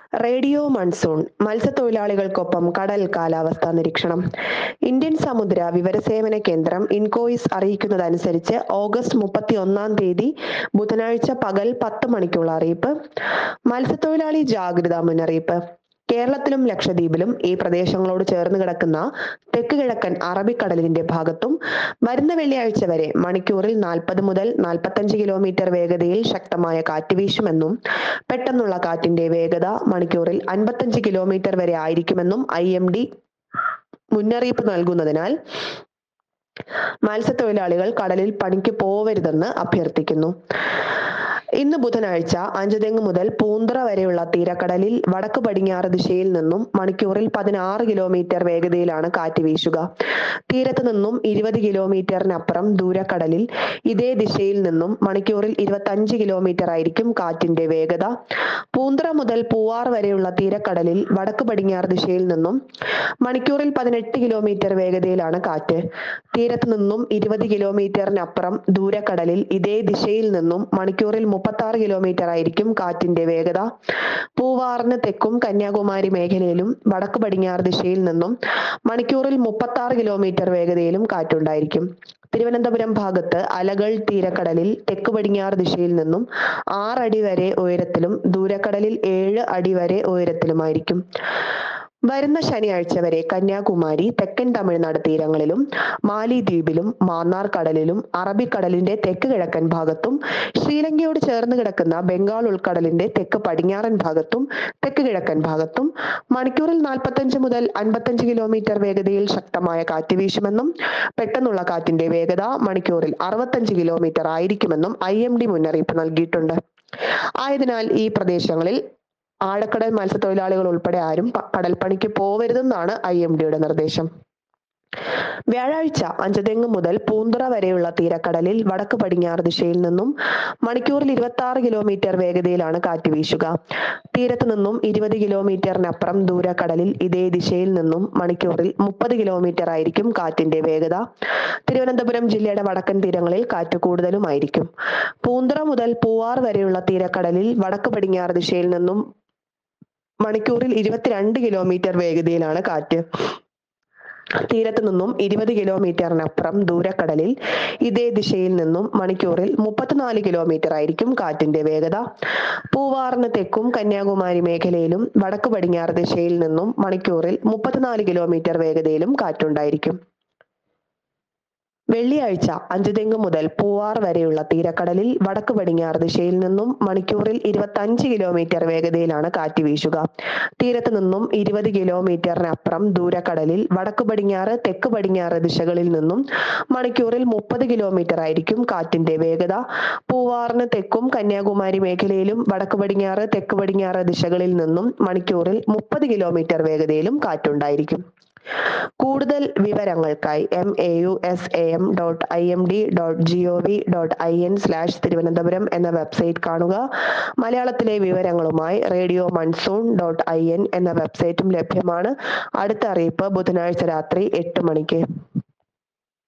radio monsoon മത്സ്യത്തൊഴിലാളികൾക്കൊപ്പം കടൽ കാലാവസ്ഥാ നിരീക്ഷണം ഇന്ത്യൻ സമുദ്ര വിവരസേവന കേന്ദ്രം ഇൻകോയിസ് അറിയിക്കുന്നതനുസരിച്ച് ഓഗസ്റ്റ് മുപ്പത്തി ഒന്നാം തീയതി ബുധനാഴ്ച പകൽ പത്ത് മണിക്കുള്ള അറിയിപ്പ് മത്സ്യത്തൊഴിലാളി ജാഗ്രതാ മുന്നറിയിപ്പ് കേരളത്തിലും ലക്ഷദ്വീപിലും ഈ പ്രദേശങ്ങളോട് ചേർന്ന് കിടക്കുന്ന തെക്ക് കിഴക്കൻ അറബിക്കടലിന്റെ ഭാഗത്തും വരുന്ന വെള്ളിയാഴ്ച വരെ മണിക്കൂറിൽ നാൽപ്പത് മുതൽ നാൽപ്പത്തഞ്ച് കിലോമീറ്റർ വേഗതയിൽ ശക്തമായ കാറ്റ് വീശുമെന്നും പെട്ടെന്നുള്ള കാറ്റിന്റെ വേഗത മണിക്കൂറിൽ അൻപത്തഞ്ച് കിലോമീറ്റർ വരെ ആയിരിക്കുമെന്നും ഐ എം ഡി മുന്നറിയിപ്പ് നൽകുന്നതിനാൽ മത്സ്യത്തൊഴിലാളികൾ കടലിൽ പണിക്ക് പോവരുതെന്ന് അഭ്യർത്ഥിക്കുന്നു ഇന്ന് ബുധനാഴ്ച അഞ്ചുതെങ്ങ് മുതൽ പൂന്തറ വരെയുള്ള തീരക്കടലിൽ വടക്ക് പടിഞ്ഞാറ് ദിശയിൽ നിന്നും മണിക്കൂറിൽ പതിനാറ് കിലോമീറ്റർ വേഗതയിലാണ് കാറ്റ് വീശുക തീരത്ത് നിന്നും ഇരുപത് കിലോമീറ്ററിനപ്പുറം ദൂരക്കടലിൽ ഇതേ ദിശയിൽ നിന്നും മണിക്കൂറിൽ ഇരുപത്തഞ്ച് കിലോമീറ്റർ ആയിരിക്കും കാറ്റിന്റെ വേഗത പൂന്തറ മുതൽ പൂവാർ വരെയുള്ള തീരക്കടലിൽ വടക്ക് പടിഞ്ഞാറ് ദിശയിൽ നിന്നും മണിക്കൂറിൽ പതിനെട്ട് കിലോമീറ്റർ വേഗതയിലാണ് കാറ്റ് തീരത്ത് നിന്നും ഇരുപത് കിലോമീറ്ററിനപ്പുറം ദൂരക്കടലിൽ ഇതേ ദിശയിൽ നിന്നും മണിക്കൂറിൽ മുപ്പത്തി ആറ് കിലോമീറ്റർ ആയിരിക്കും കാറ്റിന്റെ വേഗത പൂവാറിന് തെക്കും കന്യാകുമാരി മേഖലയിലും വടക്ക് പടിഞ്ഞാറ് ദിശയിൽ നിന്നും മണിക്കൂറിൽ മുപ്പത്തി ആറ് കിലോമീറ്റർ വേഗതയിലും കാറ്റുണ്ടായിരിക്കും തിരുവനന്തപുരം ഭാഗത്ത് അലകൾ തീരക്കടലിൽ തെക്ക് പടിഞ്ഞാറ് ദിശയിൽ നിന്നും ആറടി വരെ ഉയരത്തിലും ദൂരക്കടലിൽ ഏഴ് അടി വരെ ഉയരത്തിലുമായിരിക്കും വരുന്ന ശനിയാഴ്ച വരെ കന്യാകുമാരി തെക്കൻ തമിഴ്നാട് തീരങ്ങളിലും മാലിദ്വീപിലും മാന്നാർ കടലിലും അറബിക്കടലിന്റെ തെക്ക് കിഴക്കൻ ഭാഗത്തും ശ്രീലങ്കയോട് ചേർന്ന് കിടക്കുന്ന ബംഗാൾ ഉൾക്കടലിന്റെ തെക്ക് പടിഞ്ഞാറൻ ഭാഗത്തും തെക്ക് കിഴക്കൻ ഭാഗത്തും മണിക്കൂറിൽ നാൽപ്പത്തഞ്ച് മുതൽ അൻപത്തഞ്ച് കിലോമീറ്റർ വേഗതയിൽ ശക്തമായ കാറ്റ് വീശുമെന്നും പെട്ടെന്നുള്ള കാറ്റിന്റെ വേഗത മണിക്കൂറിൽ അറുപത്തഞ്ച് കിലോമീറ്റർ ആയിരിക്കുമെന്നും ഐ എം ഡി മുന്നറിയിപ്പ് നൽകിയിട്ടുണ്ട് ആയതിനാൽ ഈ പ്രദേശങ്ങളിൽ ആഴക്കടൽ മത്സ്യത്തൊഴിലാളികൾ ഉൾപ്പെടെ ആരും പ- കടൽപ്പണിക്ക് പോവരുതെന്നാണ് ഐ എം ഡിയുടെ നിർദ്ദേശം വ്യാഴാഴ്ച അഞ്ചുതെങ്ങ് മുതൽ പൂന്തുറ വരെയുള്ള തീരക്കടലിൽ വടക്ക് പടിഞ്ഞാറ് ദിശയിൽ നിന്നും മണിക്കൂറിൽ ഇരുപത്തി ആറ് കിലോമീറ്റർ വേഗതയിലാണ് കാറ്റ് വീശുക തീരത്ത് നിന്നും ഇരുപത് കിലോമീറ്ററിനപ്പുറം ദൂരക്കടലിൽ ഇതേ ദിശയിൽ നിന്നും മണിക്കൂറിൽ മുപ്പത് കിലോമീറ്റർ ആയിരിക്കും കാറ്റിന്റെ വേഗത തിരുവനന്തപുരം ജില്ലയുടെ വടക്കൻ തീരങ്ങളിൽ കാറ്റ് കൂടുതലുമായിരിക്കും പൂന്തുറ മുതൽ പൂവാർ വരെയുള്ള തീരക്കടലിൽ വടക്ക് പടിഞ്ഞാറ് ദിശയിൽ നിന്നും മണിക്കൂറിൽ ഇരുപത്തിരണ്ട് കിലോമീറ്റർ വേഗതയിലാണ് കാറ്റ് തീരത്ത് നിന്നും ഇരുപത് കിലോമീറ്ററിനപ്പുറം ദൂരക്കടലിൽ ഇതേ ദിശയിൽ നിന്നും മണിക്കൂറിൽ മുപ്പത്തിനാല് കിലോമീറ്റർ ആയിരിക്കും കാറ്റിന്റെ വേഗത പൂവാറിന് തെക്കും കന്യാകുമാരി മേഖലയിലും വടക്ക് പടിഞ്ഞാറ് ദിശയിൽ നിന്നും മണിക്കൂറിൽ മുപ്പത്തിനാല് കിലോമീറ്റർ വേഗതയിലും കാറ്റുണ്ടായിരിക്കും വെള്ളിയാഴ്ച അഞ്ചുതെങ്ങ് മുതൽ പൂവാർ വരെയുള്ള തീരക്കടലിൽ വടക്ക് പടിഞ്ഞാറ് ദിശയിൽ നിന്നും മണിക്കൂറിൽ ഇരുപത്തഞ്ച് കിലോമീറ്റർ വേഗതയിലാണ് കാറ്റ് വീശുക തീരത്ത് നിന്നും ഇരുപത് കിലോമീറ്ററിനപ്പുറം ദൂരക്കടലിൽ വടക്ക് പടിഞ്ഞാറ് തെക്ക് പടിഞ്ഞാറ് ദിശകളിൽ നിന്നും മണിക്കൂറിൽ മുപ്പത് കിലോമീറ്റർ ആയിരിക്കും കാറ്റിന്റെ വേഗത പൂവാറിന് തെക്കും കന്യാകുമാരി മേഖലയിലും വടക്ക് പടിഞ്ഞാറ് തെക്ക് പടിഞ്ഞാറ് ദിശകളിൽ നിന്നും മണിക്കൂറിൽ മുപ്പത് കിലോമീറ്റർ വേഗതയിലും കാറ്റുണ്ടായിരിക്കും കൂടുതൽ വിവരങ്ങൾക്കായി M A U S A M dot I M D dot G O V dot I N slash Thiruvananthapuram എന്ന വെബ്സൈറ്റ് കാണുക മലയാളത്തിലെ വിവരങ്ങളുമായി radio monsoon dot I N എന്ന വെബ്സൈറ്റും ലഭ്യമാണ് അടുത്ത അറിയിപ്പ് ബുധനാഴ്ച രാത്രി എട്ട് മണിക്ക്